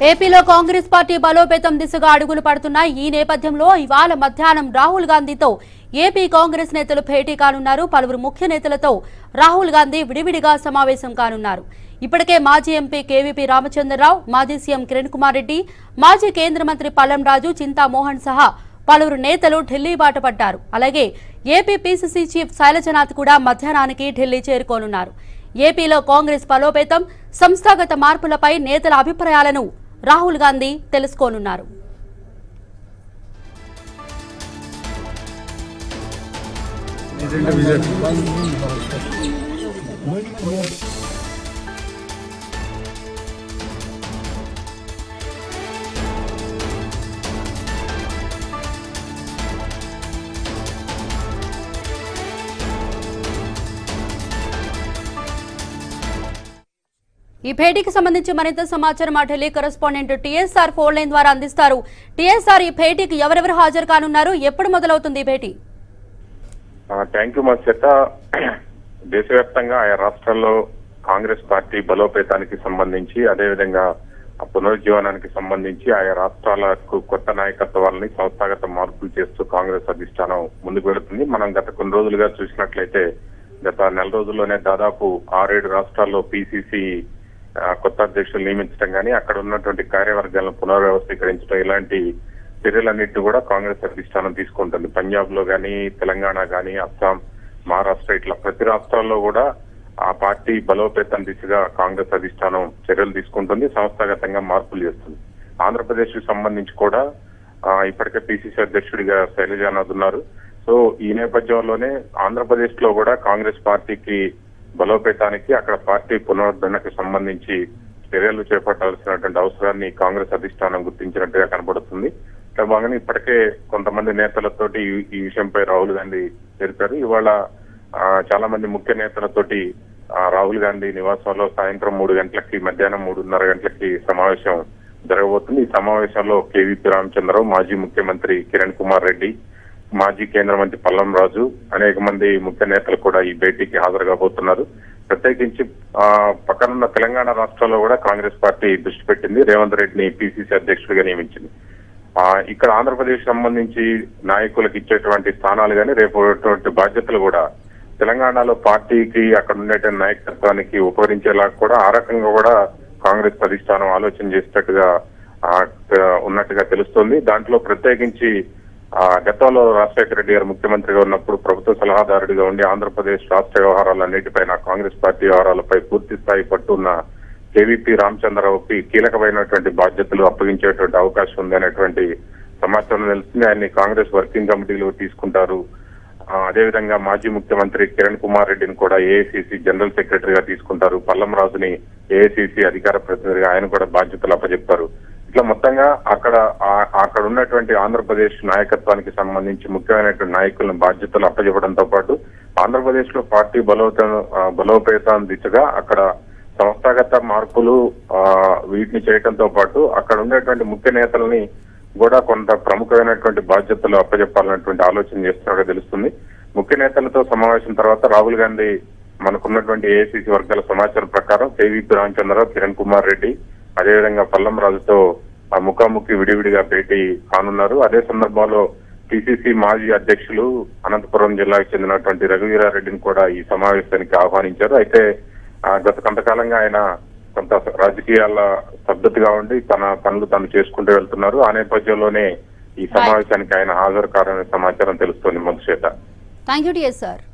ఏపీలో కాంగ్రెస్ పార్టీ బలోపేతం దిశగా అడుగులు పడుతున్నాయి ఈ నేపథ్యంలో ఇవాళ మధ్యాహ్నం రాహుల్ గాంధీతో ఏపీ కాంగ్రెస్ నేతలు భేటీ కానున్నారు పలువురు ముఖ్య నేతలతో రాహుల్ గాంధీ విడివిడిగా సమావేశం కానున్నారు ఇప్పటికే మాజీ ఎంపీ కేవీపీ రామచంద్రరావు మాజీ సీఎం కిరణ్ కుమార్ రెడ్డి మాజీ కేంద్ర మంత్రి పల్లం రాజు చింతామోహన్ సహా పలువురు నేతలు ఢిల్లీ బాట పడ్డారు అలాగే ఏపీ పీసీసీ చీఫ్ శైలజనాథ్ కూడా మధ్యాహ్నానికి ఢిల్లీ చేరుకోనున్నారు ఏపీలో కాంగ్రెస్ బలోపేతం సంస్థాగత మార్పులపై నేతల అభిప్రాయాలను రాహుల్ గాంధీ తెలుసుకోనున్నారు ఈ భేటీకి సంబంధించి మరింత సమాచారం మా Delhi correspondent TSR phone line ద్వారా అందిస్తారు టీఎస్ఆర్ ఈ భేటీకి ఎవరెవరు హాజరు కానున్నారు ఎప్పుడు మొదలవుతుంది ఈ భేటీ థ్యాంక్ యూ మత్స్యత దేశవ్యాప్తంగా ఆయా రాష్ట్రాల్లో కాంగ్రెస్ పార్టీ బలోపేతానికి సంబంధించి అదేవిధంగా ఆ పునరుజ్జీవనానికి సంబంధించి ఆయా రాష్ట్రాలకు కొత్త నాయకత్వాలని సంస్థాగత మార్పులు చేస్తూ కాంగ్రెస్ అధిష్టానం ముందుకు వెళుతుంది మనం గత కొన్ని రోజులుగా చూసినట్లయితే గత నెల రోజుల్లోనే దాదాపు ఆరేడు రాష్ట్రాల్లో పిసిసి కొత్త అధ్యక్షులు నియమించడం కానీ అక్కడ ఉన్నటువంటి కార్యవర్గాలను పునర్వ్యవస్థీకరించడం ఇలాంటి చర్యలన్నింటినీ కూడా కాంగ్రెస్ అధిష్టానం తీసుకుంటుంది పంజాబ్ లో గానీ తెలంగాణ గానీ అస్సాం మహారాష్ట్ర ఇట్లా ప్రతి రాష్ట్రాల్లో కూడా ఆ పార్టీ బలోపేతం దిశగా కాంగ్రెస్ అధిష్టానం చర్యలు తీసుకుంటుంది సంస్థాగతంగా మార్పులు చేస్తుంది ఆంధ్రప్రదేశ్ కి సంబంధించి కూడా ఆ, ఇప్పటికే పిసిసి అధ్యక్షుడిగా శైలజానాథ్ ఉన్నారు సో ఈ నేపథ్యంలోనే ఆంధ్రప్రదేశ్ లో కూడా కాంగ్రెస్ పార్టీకి బలోపేతానికి అక్కడ పార్టీ పునరుద్ధరణకు సంబంధించి చర్యలు చేపట్టాల్సినటువంటి అవసరాన్ని కాంగ్రెస్ అధిష్టానం గుర్తించినట్టుగా కనబడుతుంది ఇట్లా భాగంగా ఇప్పటికే కొంతమంది నేతలతోటి ఈ- ఈ విషయంపై రాహుల్ గాంధీ తెలిపారు ఇవాళ ఆ, చాలా మంది ముఖ్య నేతలతోటి ఆ, రాహుల్ గాంధీ నివాసంలో సాయంత్రం మూడు గంటలకి మధ్యాహ్నం మూడున్నర గంటలకి సమావేశం జరగబోతుంది ఈ సమావేశంలో కేవీపీ రామచంద్రరావు మాజీ ముఖ్యమంత్రి కిరణ్ కుమార్ రెడ్డి మాజీ కేంద్ర మంత్రి పల్లం రాజు అనేక మంది ముఖ్య నేతలు కూడా ఈ భేటీకి హాజరు కాబోతున్నారు ప్రత్యేకించి ఆ, పక్కనున్న తెలంగాణ రాష్ట్రంలో కూడా కాంగ్రెస్ పార్టీ దృష్టి పెట్టింది రేవంత్ రెడ్డిని పిసిసి అధ్యక్షుడిగా నియమించింది ఆ, ఇక్కడ ఆంధ్రప్రదేశ్ సంబంధించి నాయకులకు ఇచ్చేటువంటి స్థానాలు కానీ రేపు ఉన్నటువంటి బాధ్యతలు కూడా తెలంగాణలో పార్టీకి అక్కడ ఉండేటువంటి నాయకత్వానికి ఉపకరించేలా కూడా ఆ రకంగా కూడా కాంగ్రెస్ అధిష్టానం ఆలోచన చేసేటట్టుగా ఆ, త- ఉన్నట్టుగా తెలుస్తోంది దాంట్లో ప్రత్యేకించి ఆ, గతంలో రాజశేఖర రెడ్డి గారు ముఖ్యమంత్రిగా ఉన్నప్పుడు ప్రభుత్వ సలహాదారుడిగా ఉండి ఆంధ్రప్రదేశ్ రాష్ట్ర వ్యవహారాలన్నిటిపైన కాంగ్రెస్ పార్టీ వ్యవహారాలపై పూర్తి స్థాయి పట్టున్న కేవీపీ రామచంద్రరావుకి కీలకమైనటువంటి బాధ్యతలు అప్పగించేటువంటి అవకాశం ఉంది అనేటువంటి సమాచారం తెలుస్తుంది ఆయన్ని కాంగ్రెస్ వర్కింగ్ కమిటీలో తీసుకుంటారు ఆ, అదేవిధంగా మాజీ ముఖ్యమంత్రి కిరణ్ కుమార్ రెడ్డిని కూడా ఏఐసిసి జనరల్ సెక్రటరీగా తీసుకుంటారు పల్లం రాజుని ఏఐసిసి అధికార ప్రతినిధిగా ఆయన కూడా బాధ్యతలు అప్పచెప్తారు ఇట్లా మొత్తంగా అక్కడ ఆ- అక్కడ ఉన్నటువంటి ఆంధ్రప్రదేశ్ నాయకత్వానికి సంబంధించి ముఖ్యమైనటువంటి నాయకులను బాధ్యతలు అప్పచెప్పడంతో పాటు ఆంధ్రప్రదేశ్ లో పార్టీ బలోపేత బలోపేతం దిశగా అక్కడ సంస్థాగత మార్పులు ఆ, వీటిని చేయడంతో పాటు అక్కడ ఉండేటువంటి ముఖ్య నేతలని కూడా కొంత ప్రముఖమైనటువంటి బాధ్యతలు అప్పచెప్పాలన్నటువంటి ఆలోచన చేస్తున్నట్టుగా తెలుస్తుంది ముఖ్య నేతలతో సమావేశం తర్వాత రాహుల్ గాంధీ మనకున్నటువంటి ఏఐసిసి వర్గాల సమాచారం ప్రకారం కేవీపీ రామచంద్రరావు కిరణ్ కుమార్ రెడ్డి అదేవిధంగా పల్లం రాజుతో ఆ ముఖాముఖి విడివిడిగా భేటీ కానున్నారు అదే సందర్భంలో పిసిసి మాజీ అధ్యక్షులు అనంతపురం జిల్లాకు చెందినటువంటి రఘువీరారెడ్డిని కూడా ఈ సమావేశానికి ఆహ్వానించారు అయితే ఆ, గత కొంతకాలంగా ఆయన కొంత రాజకీయాల స్తబ్దతగా ఉండి తన పనులు తాను చేసుకుంటూ వెళ్తున్నారు ఆ నేపథ్యంలోనే ఈ సమావేశానికి ఆయన హాజరు కారనే సమాచారం తెలుస్తోంది మొదటి థ్యాంక్ యూ టీఎస్ఆర్